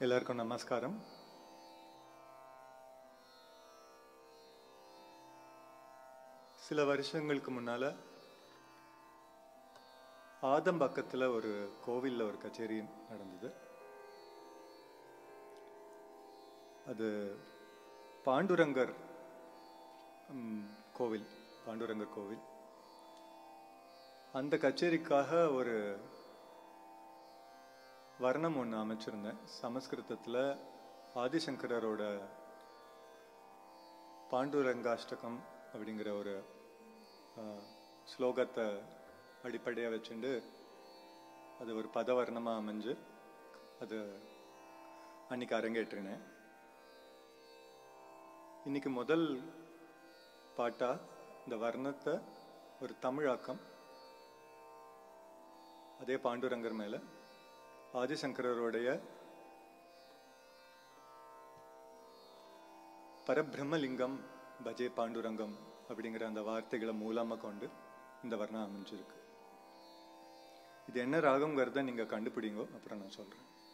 எல்லாருக்கும் நமஸ்காரம் சில வருஷங்களுக்கு முன்னால ஆதம்பாக்கத்தில் ஒரு கோவிலில் ஒரு கச்சேரி நடந்தது அது பாண்டுரங்கர் ம், கோவில் பாண்டுரங்கர் கோவில் அந்த கச்சேரிக்காக ஒரு வர்ணம் ஒன்று அமைச்சிருந்தேன் சமஸ்கிருதத்தில் ஆதிசங்கரரோட பாண்டுரங்காஷ்டகம் அப்படிங்கிற ஒரு ஆ, ஸ்லோகத்தை அடிப்படையாக வச்சுண்டு அது ஒரு பதவர்ணமாக அமைஞ்சு அது அன்னைக்கு அரங்கேற்றினேன் இன்னைக்கு முதல் பாட்டா இந்த வர்ணத்தை ஒரு தமிழாக்கம் அதே பாண்டுரங்கர் மேல ஆதிசங்கரருடைய பரபிரம்மலிங்கம் பஜே பாண்டுரங்கம் அப்படிங்கிற அந்த வார்த்தைகளை மூலமா கொண்டு இந்த வர்ணம் அமைஞ்சிருக்கு இது என்ன ராகங்கிறத நீங்க கண்டுபிடிங்கோ அப்புறம் நான் சொல்றேன்